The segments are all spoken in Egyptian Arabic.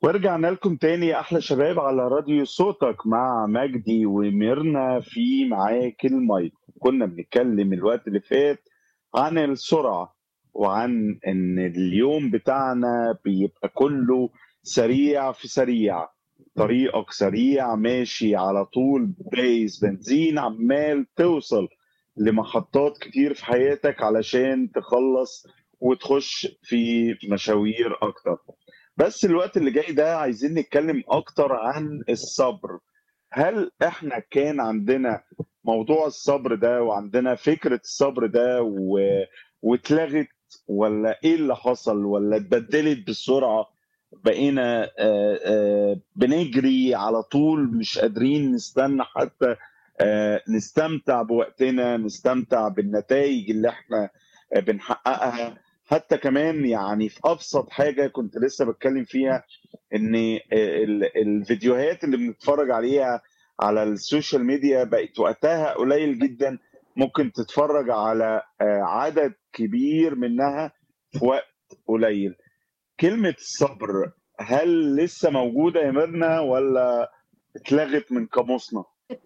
ورجعنا لكم تاني يا احلى شباب على راديو صوتك مع مجدي وميرنا في معاك المايك كنا بنتكلم الوقت اللي فات عن السرعة وعن ان اليوم بتاعنا بيبقى كله سريع في سريع طريقك سريع ماشي على طول دايس بنزين عمال توصل لمحطات كتير في حياتك علشان تخلص وتخش في مشاوير اكتر بس الوقت اللي جاي ده عايزين نتكلم اكتر عن الصبر هل احنا كان عندنا موضوع الصبر ده وعندنا فكرة الصبر ده و... واتلغت ولا ايه اللي حصل ولا اتبدلت بسرعة بقينا آه، آه، بنجري على طول مش قادرين نستنى حتى آه، نستمتع بوقتنا نستمتع بالنتائج اللي احنا آه، بنحققها حتى كمان يعني في ابسط حاجه كنت لسه بتكلم فيها ان ال- الفيديوهات اللي بنتفرج عليها على السوشيال ميديا بقت وقتها قليل جدا ممكن تتفرج على آه، عدد كبير منها في وقت قليل كلمة الصبر هل لسه موجودة يا ميرنا ولا اتلغت من قاموسنا؟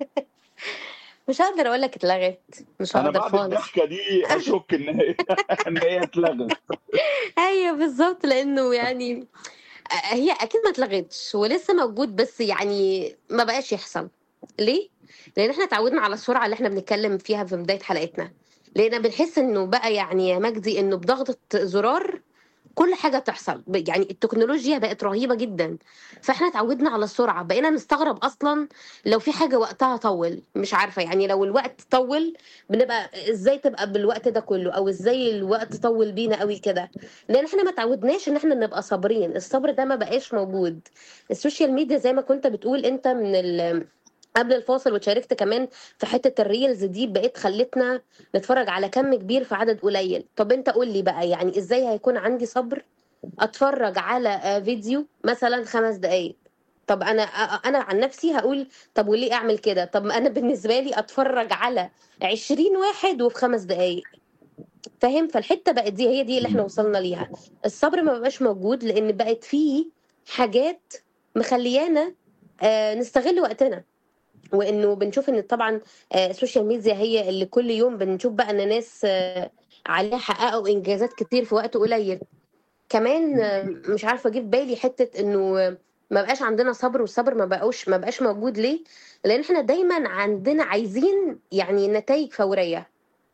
مش هقدر اقول لك اتلغت مش أنا هقدر بعد خالص الضحكة دي أشك إن هي إن هي اتلغت. ايوه بالظبط لانه يعني هي اكيد ما اتلغتش ولسه موجود بس يعني ما بقاش يحصل ليه لان احنا اتعودنا على السرعه اللي احنا بنتكلم فيها في بدايه حلقتنا لان بنحس انه بقى يعني يا مجدي انه بضغطه زرار كل حاجه بتحصل ب- يعني التكنولوجيا بقت رهيبه جدا فاحنا اتعودنا على السرعه بقينا نستغرب اصلا لو في حاجه وقتها طول مش عارفه يعني لو الوقت طول بنبقى ازاي تبقى بالوقت ده كله او ازاي الوقت طول بينا قوي كده لان احنا ما تعودناش ان احنا نبقى صابرين الصبر ده ما بقاش موجود السوشيال ميديا زي ما كنت بتقول انت من ال قبل الفاصل وشاركت كمان في حته الريلز دي بقيت خلتنا نتفرج على كم كبير في عدد قليل طب انت قول لي بقى يعني ازاي هيكون عندي صبر اتفرج على آه، فيديو مثلا خمس دقايق طب انا آه، انا عن نفسي هقول طب وليه اعمل كده طب انا بالنسبه لي اتفرج على 20 واحد وفي خمس دقايق فاهم فالحته بقت دي هي دي اللي احنا وصلنا ليها الصبر ما بقاش موجود لان بقت فيه حاجات مخليانا آه، نستغل وقتنا وانه بنشوف ان طبعا آه، السوشيال ميديا هي اللي كل يوم بنشوف بقى ان ناس آه، عليها حققوا انجازات كتير في وقت قليل كمان آه، مش عارفه اجيب بالي حته انه آه، ما بقاش عندنا صبر والصبر ما بقوش ما بقاش موجود ليه لان احنا دايما عندنا عايزين يعني نتائج فوريه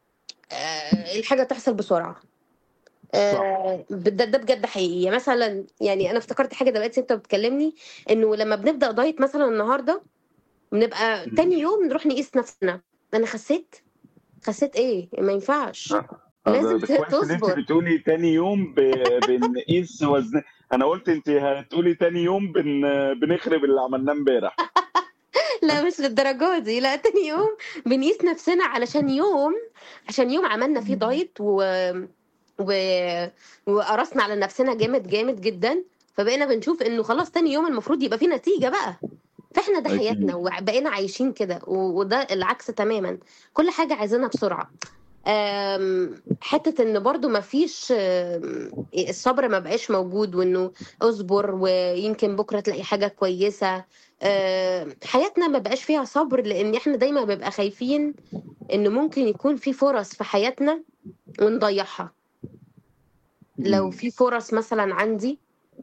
آه، الحاجه تحصل بسرعه صح آه، ده ده بجد حقيقي يعني مثلا يعني انا افتكرت حاجه دلوقتي انت بتكلمني انه لما بنبدا دايت مثلا النهارده بنبقى تاني يوم نروح نقيس نفسنا انا خسيت خسيت ايه ما ينفعش ده لازم ده ت- كويس ان انت تصبر بتقولي تاني يوم ب... بنقيس وزن انا قلت انت هتقولي تاني يوم بن... بنخرب اللي عملناه امبارح لا مش للدرجه دي لا تاني يوم بنقيس نفسنا علشان يوم عشان يوم عملنا فيه دايت و... و... وقرصنا على نفسنا جامد جامد جدا فبقينا بنشوف انه خلاص تاني يوم المفروض يبقى فيه نتيجه بقى فاحنا ده حياتنا اكيد وبقينا عايشين كده و- وده العكس تماما كل حاجه عايزينها بسرعه أم، حته ان برضو ما فيش أم، الصبر ما بقاش موجود وانه اصبر ويمكن بكره تلاقي حاجه كويسه أم، حياتنا ما بقاش فيها صبر لان احنا دايما بنبقى خايفين ان ممكن يكون في فرص في حياتنا ونضيعها لو مم. في فرص مثلا عندي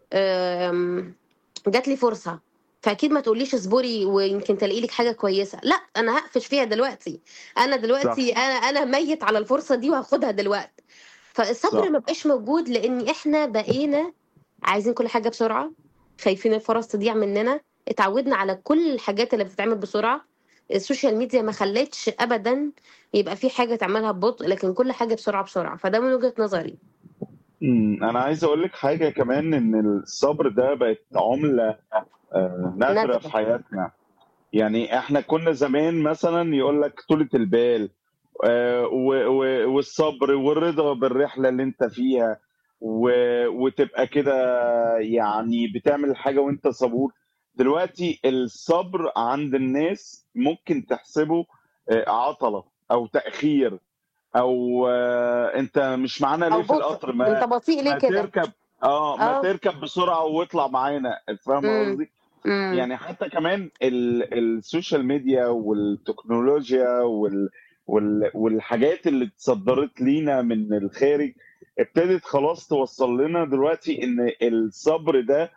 أم، جات لي فرصه فاكيد ما تقوليش اصبري ويمكن تلاقي لك حاجه كويسه لا انا هقفش فيها دلوقتي انا صح دلوقتي انا انا ميت على الفرصه دي وهاخدها دلوقتي فالصبر صح ما بقاش موجود لان احنا بقينا عايزين كل حاجه بسرعه خايفين الفرص تضيع مننا اتعودنا على كل الحاجات اللي بتتعمل بسرعه السوشيال ميديا ما خلتش ابدا يبقى في حاجه تعملها ببطء لكن كل حاجه بسرعه بسرعه فده من وجهه نظري مم. انا عايز اقول لك حاجه كمان ان الصبر ده بقت عمله آه، نادره في نادره حياتنا يعني احنا كنا زمان مثلا يقول لك طولة البال آه، و- و- والصبر والرضا بالرحلة اللي انت فيها و- وتبقى كده يعني بتعمل حاجة وانت صبور دلوقتي الصبر عند الناس ممكن تحسبه آه، عطلة او تأخير او آه، انت مش معانا او ليه في بطء القطر انت ما بطيء ليه ما كده تركب اه ما اه تركب بسرعه واطلع معانا فاهم امم قصدي امم يعني حتى كمان ال- السوشيال ميديا والتكنولوجيا وال وال والحاجات اللي اتصدرت لينا من الخارج ابتدت خلاص توصل لنا دلوقتي ان الصبر ده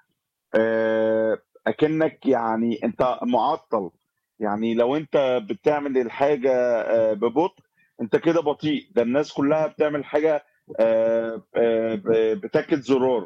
آه، اكنك يعني انت معطل يعني لو انت بتعمل الحاجه آه، ببطء انت كده بطيء ده الناس كلها بتعمل حاجه آه، آه، ب- بتاكد زرار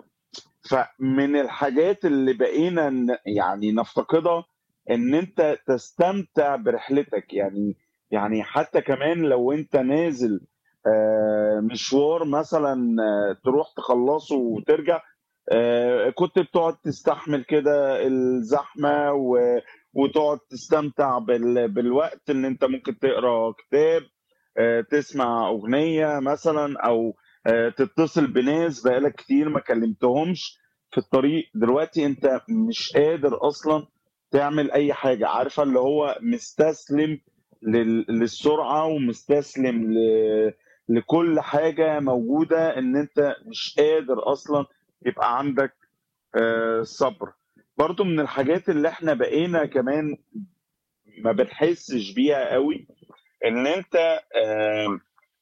فمن الحاجات اللي بقينا ن- يعني نفتقدها ان انت تستمتع برحلتك يعني يعني حتى كمان لو انت نازل آه، مشوار مثلا آه، تروح تخلصه وترجع آه، كنت بتقعد تستحمل كده الزحمة و- وتقعد تستمتع بال- بالوقت ان انت ممكن تقرا كتاب آه، تسمع اغنية مثلا او آه، تتصل بناس بقالك كتير ما كلمتهمش في الطريق دلوقتي انت مش قادر اصلا تعمل اي حاجة عارفة اللي هو مستسلم لل- للسرعة ومستسلم ل- لكل حاجة موجودة ان انت مش قادر اصلا يبقى عندك آه، صبر برضو من الحاجات اللي احنا بقينا كمان ما بنحسش بيها قوي ان انت آه،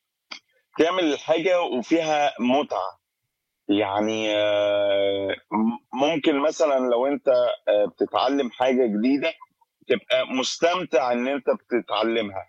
تعمل الحاجة وفيها متعة يعني آه، م- ممكن مثلا لو انت آه، بتتعلم حاجة جديدة تبقى مستمتع ان انت بتتعلمها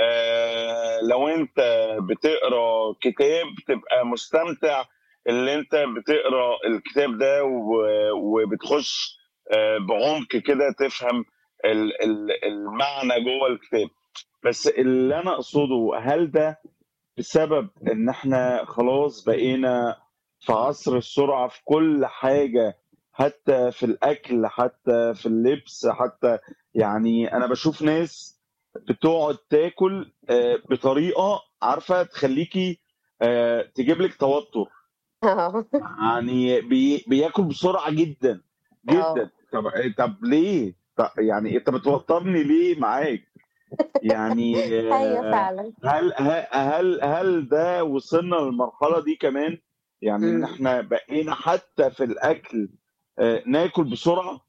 آه، لو انت بتقرا كتاب تبقى مستمتع ان انت بتقرا الكتاب ده و- وبتخش آه، بعمق كده تفهم ال- ال- المعنى جوه الكتاب بس اللي انا اقصده هل ده بسبب ان احنا خلاص بقينا في عصر السرعة في كل حاجة حتى في الاكل حتى في اللبس حتى يعني انا بشوف ناس بتقعد تاكل آه، بطريقة عارفة تخليكي آه، تجيب لك توتر اه يعني بي بياكل بسرعة جدا اه جدا طب طب ليه طب يعني انت بتوترني ليه معاك يعني ايوه آه، فعلا هل هل هل ده وصلنا للمرحلة دي كمان يعني ان امم احنا بقينا حتى في الاكل آه، ناكل بسرعة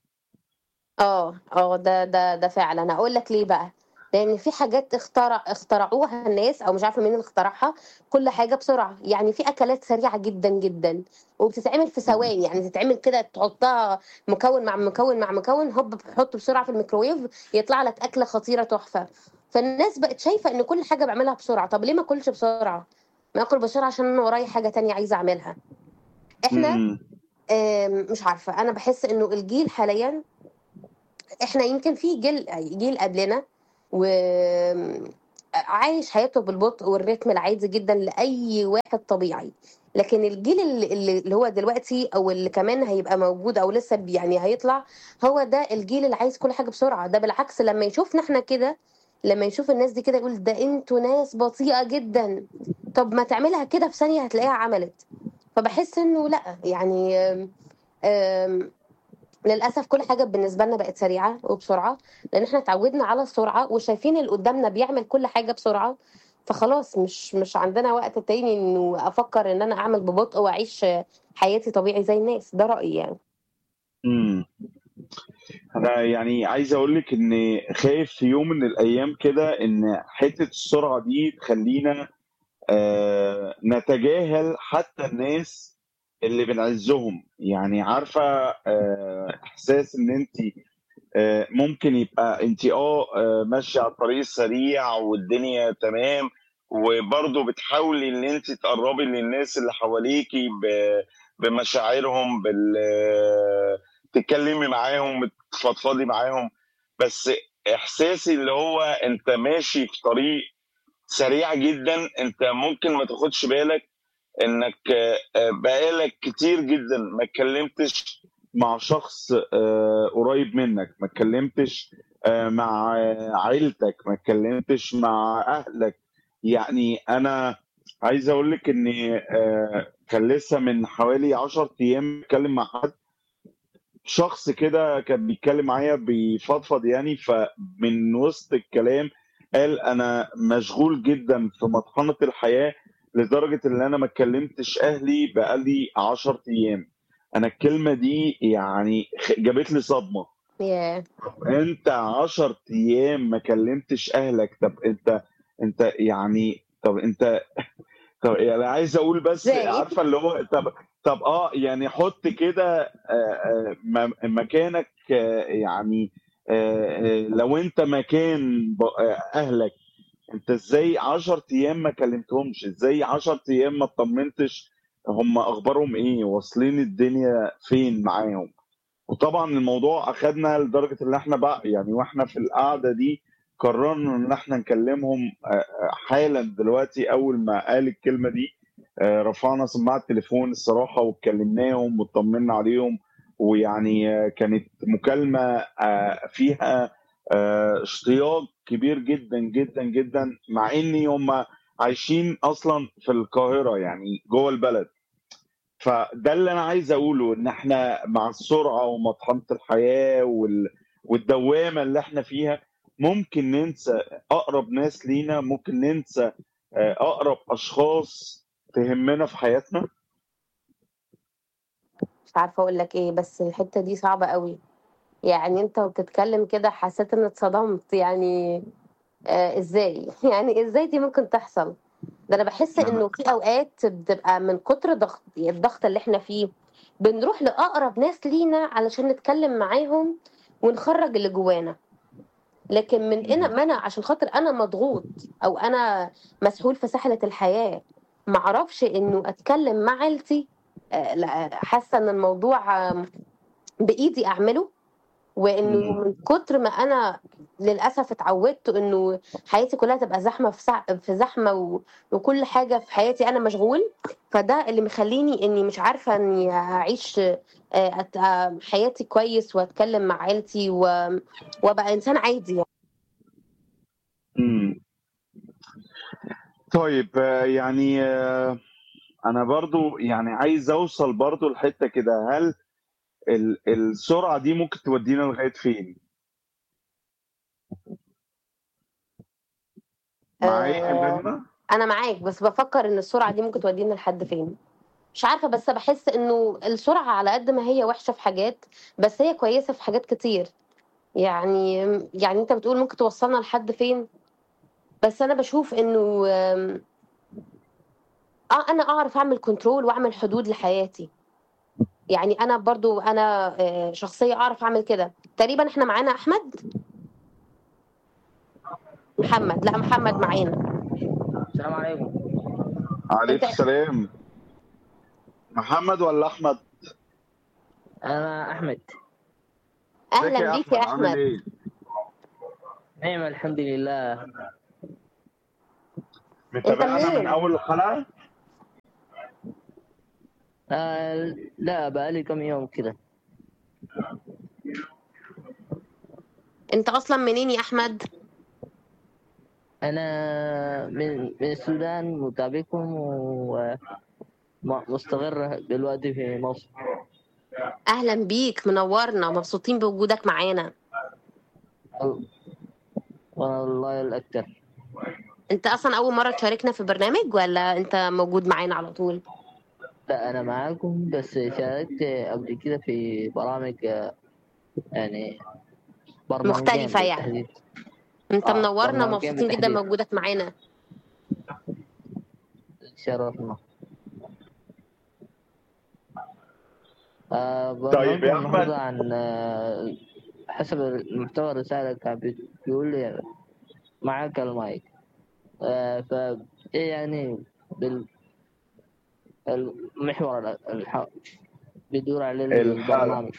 اه اه ده ده ده فعلا اقول لك ليه بقى لان في حاجات اخترع اخترعوها الناس او مش عارفه مين اللي اخترعها كل حاجه بسرعه يعني في اكلات سريعه جدا جدا وبتتعمل في ثواني يعني تتعمل كده تحطها مكون مع مكون مع مكون هوب بتحطه بسرعه في الميكروويف يطلع لك اكله خطيره تحفه فالناس بقت شايفه ان كل حاجه بعملها بسرعه طب ليه ما اكلش بسرعه ما اكل بسرعه عشان انا ورايا حاجه تانية عايزه اعملها احنا امم آم، مش عارفه انا بحس انه الجيل حاليا احنا يمكن في جيل جيل قبلنا و عايش حياته بالبطء والريتم العادي جدا لاي واحد طبيعي لكن الجيل اللي, اللي اللي هو دلوقتي او اللي كمان هيبقى موجود او لسه بي- يعني هيطلع هو ده الجيل اللي عايز كل حاجه بسرعه ده بالعكس لما يشوفنا احنا كده لما يشوف الناس دي كده يقول ده انتوا ناس بطيئه جدا طب ما تعملها كده في ثانيه هتلاقيها عملت فبحس انه لا يعني آم، آم، للاسف كل حاجه بالنسبه لنا بقت سريعه وبسرعه لان احنا اتعودنا على السرعه وشايفين اللي قدامنا بيعمل كل حاجه بسرعه فخلاص مش مش عندنا وقت تاني انه افكر ان انا اعمل ببطء واعيش حياتي طبيعي زي الناس ده رايي يعني امم انا يعني عايز اقول لك ان خايف في يوم من الايام كده ان حتة السرعة دي تخلينا آه، نتجاهل حتى الناس اللي بنعزهم يعني عارفة آه، احساس ان انت آه، ممكن يبقى انت اه آه، ماشيه على الطريق السريع والدنيا تمام وبرضه بتحاولي ان انت تقربي للناس اللي حواليكي ب- بمشاعرهم بال تتكلمي معاهم تفضفضي معاهم بس احساسي اللي هو انت ماشي في طريق سريع جدا انت ممكن ما تاخدش بالك انك آه، بقالك كتير جدا ما اتكلمتش مع شخص آه، قريب منك ما اتكلمتش آه، مع آه، عيلتك ما اتكلمتش مع اهلك يعني انا عايز اقول لك ان آه، كان لسه من حوالي 10 ايام بتكلم مع حد شخص كده كان بيتكلم معايا بيفضفض يعني فمن وسط الكلام قال انا مشغول جدا في مطحنة الحياة لدرجة ان انا ما اتكلمتش اهلي بقالي 10 ايام انا الكلمه دي يعني خ- جابت لي صدمه ياه انت 10 ايام ما كلمتش اهلك طب انت انت يعني طب انت طب يعني عايز اقول بس ازاي عارفه اللي هو طب طب اه يعني حط كده آه، آه، م- مكانك آه، يعني آه، آه، لو انت مكان ب- آه، اهلك انت ازاي 10 ايام ما كلمتهمش ازاي 10 ايام ما اطمنتش هم اخبارهم ايه واصلين الدنيا فين معاهم وطبعا الموضوع اخدنا لدرجه ان احنا بقى يعني واحنا في القعده دي قررنا ان احنا نكلمهم آه، آه، حالا دلوقتي اول ما قال الكلمه دي آه، رفعنا سماعه التليفون الصراحه واتكلمناهم واطمنا عليهم ويعني آه، كانت مكالمه آه، فيها آه، اشتياق كبير جدا جدا جدا مع ان هم عايشين اصلا في القاهره يعني جوه البلد فده اللي انا عايز اقوله ان احنا مع السرعه ومطحنه الحياه وال... والدوامه اللي احنا فيها ممكن ننسى اقرب ناس لينا ممكن ننسى آه، اقرب اشخاص تهمنا في حياتنا مش عارفه اقول لك ايه بس الحته دي صعبه قوي يعني انت وبتتكلم كده حسيت ان اتصدمت يعني آه ازاي يعني ازاي دي ممكن تحصل ده انا بحس انه في اوقات بتبقى من كتر ضغط الضغط اللي احنا فيه بنروح لاقرب ناس لينا علشان نتكلم معاهم ونخرج اللي جوانا لكن من انا ما انا عشان خاطر انا مضغوط او انا مسحول في سحله الحياه ما اعرفش انه اتكلم مع عيلتي آه، لا حاسه ان الموضوع آه، بايدي اعمله وانه مم. من كتر ما انا للاسف اتعودت انه حياتي كلها تبقى زحمه في سع... في زحمه و... وكل حاجه في حياتي انا مشغول فده اللي مخليني اني مش عارفه اني اعيش آه، أت... آه، حياتي كويس واتكلم مع عيلتي و... وابقى انسان عادي يعني. مم. طيب آه، يعني آه، انا برضو يعني عايز اوصل برضو لحته كده هل ال- السرعه دي ممكن تودينا لغايه فين معايا يا آه، ميرنا انا معاك بس بفكر ان السرعه دي ممكن تودينا لحد فين مش عارفه بس بحس انه السرعه على قد ما هي وحشه في حاجات بس هي كويسه في حاجات كتير يعني يعني انت بتقول ممكن توصلنا لحد فين بس انا بشوف انه آم، اه انا اعرف اعمل كنترول واعمل حدود لحياتي يعني انا برضو انا آه، شخصيه اعرف اعمل كده تقريبا احنا معانا احمد محمد لا محمد معانا السلام عليكم عليك انت السلام محمد ولا احمد انا احمد ازيك اهلا يا بيك يا احمد عامل احمد ايه نعم الحمد لله انت متابعنا من منين اول الحلقه آه لا بقالي كم يوم كده انت اصلا منين يا احمد انا من من السودان متابعكم ومستقر دلوقتي في مصر اهلا بيك منورنا مبسوطين بوجودك معانا والله الاكثر انت اصلا اول مره تشاركنا في برنامج ولا انت موجود معانا على طول لا انا معاكم بس شاركت قبل كده في برامج آه، يعني برنامجين مختلفه يعني بالتحديد انت اه منورنا برنامجين ومبسوطين جدا بالتحديد بوجودك معانا شرفنا آه طيب يا برنامجكم النهارده احمد عن آه حسب المحتوى الرسالة كان بي- بيقول لي معاك المايك آه ف إيه يعني بال- المحور الح... بيدور عليه الحلقه البرنامج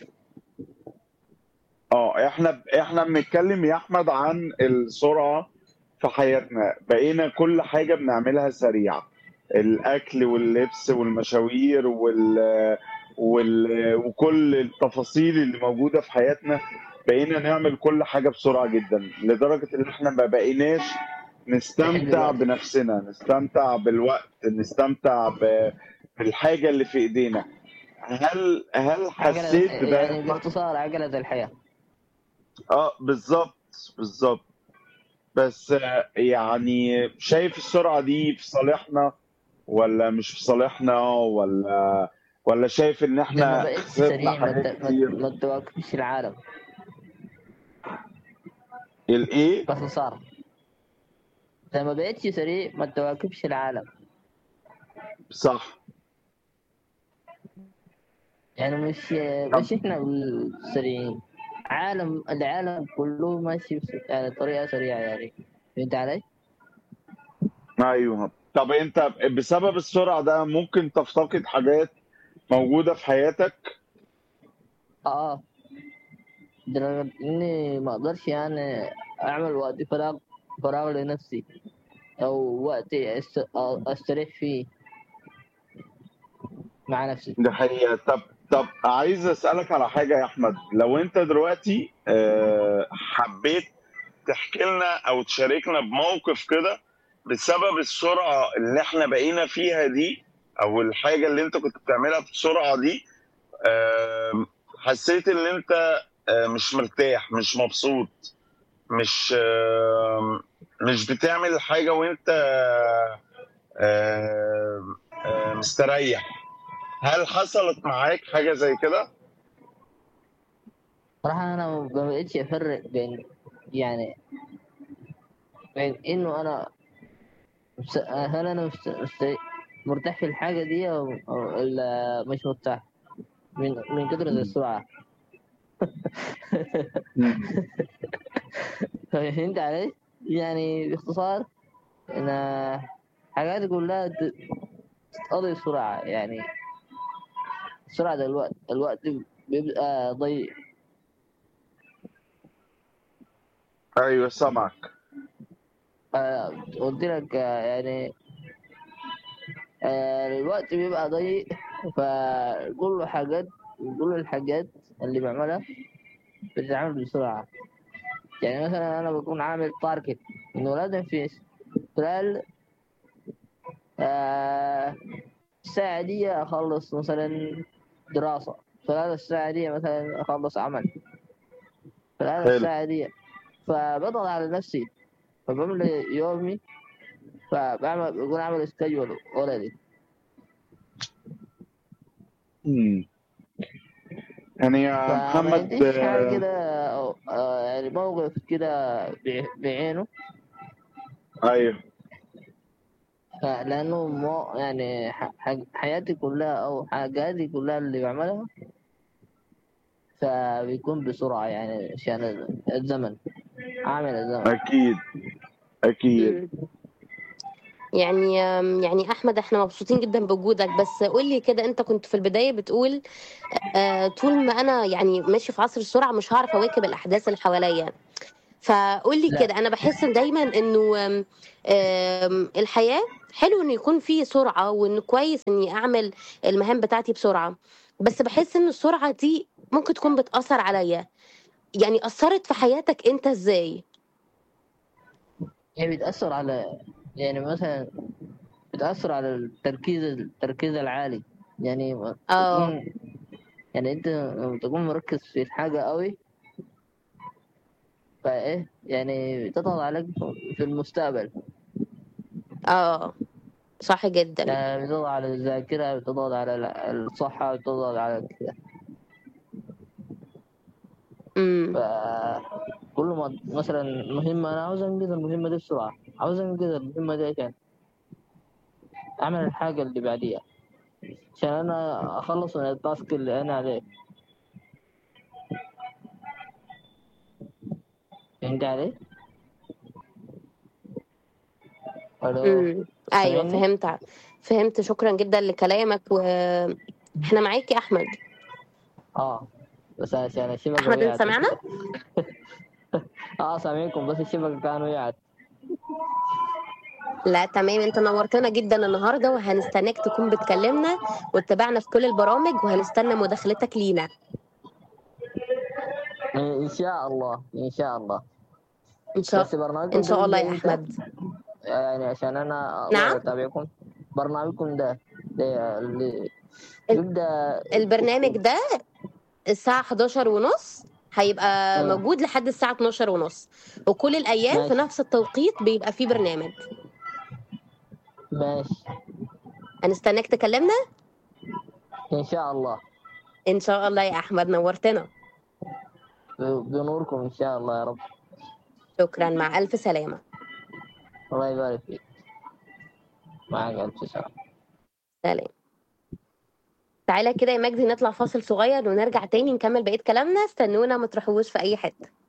اه احنا احنا بنتكلم يا احمد عن السرعه في حياتنا بقينا كل حاجه بنعملها سريعه الاكل واللبس والمشاوير وال وال وكل التفاصيل اللي موجوده في حياتنا بقينا نعمل كل حاجه بسرعه جدا لدرجه ان احنا ما بقيناش نحب نستمتع الوقت بنفسنا نستمتع بالوقت نستمتع ب- بالحاجه اللي في ايدينا هل هل عجلة حسيت بده يا يعني احمد؟ باختصار عجلة الحياة اه بالظبط بالظبط بس آه، يعني شايف السرعة دي في صالحنا ولا مش في صالحنا ولا ولا شايف ان لما احنا بقيت خسرنا سريع ما حاجات ت- ما- كتير ما تواكبش العالم الايه باختصار لما بقيتش سريع ما تواكبش العالم صح يعني مش مش احنا السريعين عالم العالم كله ماشي بس- يعني طريقة سريعة يعني فهمت علي؟ ايوه طب انت بسبب السرعه ده ممكن تفتقد حاجات موجوده في حياتك اه لدرجة اني ما اقدرش يعني اعمل وقت فراغ فراغ لنفسي او وقت أست... استريح فيه مع نفسي ده حقيقة طب طب عايز اسالك على حاجه يا احمد لو انت دلوقتي آه، حبيت تحكي لنا او تشاركنا بموقف كده بسبب السرعه اللي احنا بقينا فيها دي او الحاجه اللي انت كنت بتعملها بسرعه دي آه، حسيت ان انت آه، مش مرتاح مش مبسوط مش آه، مش بتعمل حاجه وانت آه، آه، مستريح هل حصلت معاك حاجه زي كده؟ صراحة انا ما بقتش افرق بين يعني بين انه انا مس- هل انا مست... مست... مرتاح في الحاجة دي او, أو إلا مش مرتاح من من كثرة السرعة فهمت علي؟ يعني باختصار ان حاجات كلها ت- تتقضي بسرعة يعني سرعة الوقت الوقت بيبقى ضيق ايوه سامعك آه، قلت لك آه، يعني آه، الوقت بيبقى ضيق فكل حاجات كل الحاجات اللي بعملها بتتعمل بسرعة يعني مثلا أنا بكون عامل تارجت إنه لازم في خلال آه، الساعة دي أخلص مثلا دراسة خلال الساعة دي مثلا أخلص عمل خلال حلو. الساعة دي فبضغط على نفسي فبملى يومي فبعمل بكون عامل سكجول اوريدي مم. يعني يا فما محمد عنديش حاجة آه، كده أو آه، يعني موقف كده بع- بعينه ايوه ف- لأنه مو يعني ح- ح- حياتي كلها أو حاجاتي كلها اللي بعملها فبيكون بسرعة يعني عشان الزمن عامل الزمن اكيد اكيد مم. يعني يعني احمد احنا مبسوطين جدا بوجودك بس قول لي كده انت كنت في البدايه بتقول آه طول ما انا يعني ماشي في عصر السرعه مش هعرف اواكب الاحداث اللي حواليا فقول لي لا. كده انا بحس دايما انه آم، آم، الحياه حلو انه يكون فيه سرعه وانه كويس اني اعمل المهام بتاعتي بسرعه بس بحس ان السرعه دي ممكن تكون بتاثر عليا يعني اثرت في حياتك انت ازاي هي بتأثر على يعني مثلا بتأثر على التركيز التركيز العالي يعني ما اه تكون يعني انت لما تكون مركز في الحاجة قوي فايه يعني تضغط عليك في المستقبل اه صح جدا يعني بتضغط على الذاكرة بتضغط على ال- الصحة بتضغط على كده امم فكل ما مثلا مهمة أنا عاوز أنجز المهمة دي بسرعة عاوز أنجز المهمة دي عشان أعمل الحاجة اللي بعديها عشان أنا أخلص من التاسك اللي أنا عليه فهمت علي؟ ألو امم ايوه سامعني؟ فهمت فهمت شكرا جدا لكلامك واحنا معاك يا احمد اه بس عشان الشبكة احمد انت وقعت سامعنا اه سامعكم بس الشبكة كانوا وقعت لا تمام انت نورتنا جدا النهارده وهنستناك تكون بتكلمنا وتتابعنا في كل البرامج وهنستنى مداخلتك لينا إن شاء الله إن شاء الله ان شاء بس برنامجكم ان شاء ده الله يا بيبدأ إمتى؟ احمد يعني عشان أنا أقدر نعم أتابعكم برنامجكم ده, ده اللي بيبدأ البرنامج ده الساعه 11 ونص هيبقى مم. موجود لحد الساعه 12 ونص وكل الايام في ماشي نفس التوقيت بيبقى فيه برنامج ماشي هنستناك تكلمنا ان شاء الله ان شاء الله يا احمد نورتنا ب- بنوركم ان شاء الله يا رب شكرا مع الف سلامه الله يبارك فيك معك الف سلام سلام تعالى كده يا مجدي نطلع فاصل صغير ونرجع تاني نكمل بقية كلامنا استنونا ما تروحوش في اي حته